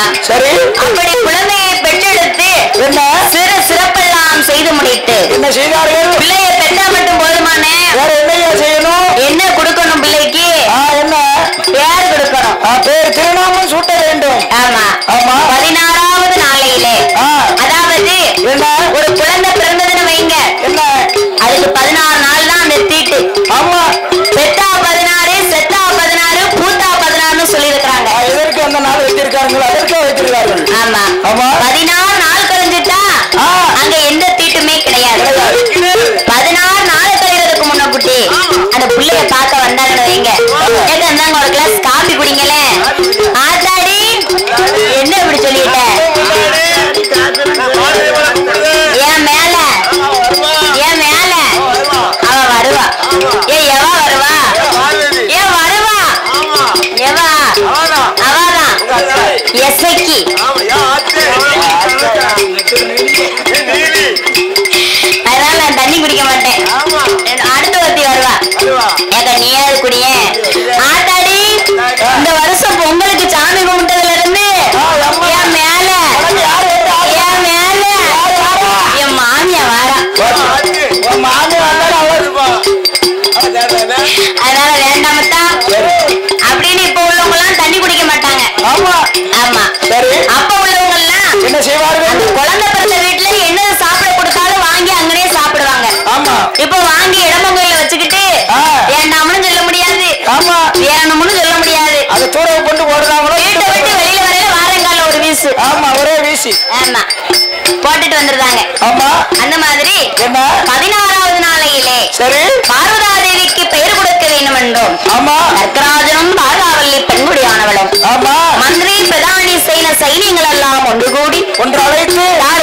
சரி அப்படி குழந்தையை பெற்றெடுத்து என்ன சிறு சிறப்பெல்லாம் செய்து முடித்து என்ன செய்தார்கள் பிள்ளையை பெற்றா மட்டும் போதுமானே வேற என்னையா செய்யணும் என்ன கொடுக்கணும் பிள்ளைக்கு ஆ என்ன பேர் கொடுக்கணும் ஆ, பேர் திருநாமம் சூட்ட வேண்டும் ஆமா ஆமா பதினாறாவது நாளையிலே ஆ அதாவது என்ன ஒரு குழந்தை பிறந்ததுன்னு வைங்க என்ன அதுக்கு பதினாறு நாள் தான் அந்த தீட்டு ஆமா பெத்தா பதினாறு செத்தா பதினாறு பூத்தா பதினாறுன்னு சொல்லி இருக்கிறாங்க ஆ, எதற்கு அந்த நாள் வைத்திருக்கார்கள் அதற்கே வைத்திருக்கார்கள் ஆமா ஆமா பதினாறு நாள் கழிஞ்சுட்டா ஆ. அங்க எந்த தீட்டுமே கிடையாது பதினாறு நாள் கழிறதுக்கு முன்ன குட்டி அந்த புள்ளைய பார்க்க வந்தாங்கன்னு வைங்க ஏங்க இந்தாங்க ஒரு கிளாஸ் காபி குடிங்களே ஆத்தாடி என்ன இப்படி சொல்லிட்ட என் மேல என் மேல அவ வருவா ஏ எவா வருவா ஏ வருவா எவா அவதான் எசைக்கு அதனால நான் தண்ணி குடிக்க மாட்டேன் அடுத்த ஒருத்தி வருவா ஏங்க நீயாவது குடியே ஆத்தாடி இந்த வருஷம் பொங்கலுக்கு சாமி கும்பிட்டதுல இருந்து என் மேல என் மேல என் மாமியா வாரா உன் மாமி வந்தாலும் அவர் அதனால வேண்டாமத்தா அப்படின்னு இப்ப உள்ளவங்க எல்லாம் தண்ணி குடிக்க மாட்டாங்க ஆமா ஆமா சரி அப்ப உள்ளவங்க எல்லாம் என்ன செய்வார்கள் அந்த குழந்தை பிறந்த வீட்டுல என்ன சாப்பிட கொடுத்தாலும் வாங்கி அங்கனே சாப்பிடுவாங்க ஆமா இப்ப வாங்கி இடமங்கையில வச்சுக்கிட்டு ஆ. வேண்டாம்னு சொல்ல முடியாது ஆமா வேணும்னு சொல்ல முடியாது அதை தூரம் கொண்டு போடுறாங்களோ வீட்டை விட்டு வெளியில வரையில வாரங்கால ஒரு வீசு ஆமா ஒரே வீசி ஆமா போட்டுட்டு வந்துருந்தாங்க ஆமா அந்த மாதிரி என்ன பதினாறாவது நாளையிலே சரி பார்வதாதேவிக்கு பெயர் கொடுக்க வேண்டும் என்றும் ஆமா நற்கராஜனும் பார்வாவல்லி பெண்குடியானவளும் ஆமா மந்திரி பிரதானி செய்த சைனியங்கள் எல்லாம் ஒன்று கூடி ஒன்று அழைத்து தார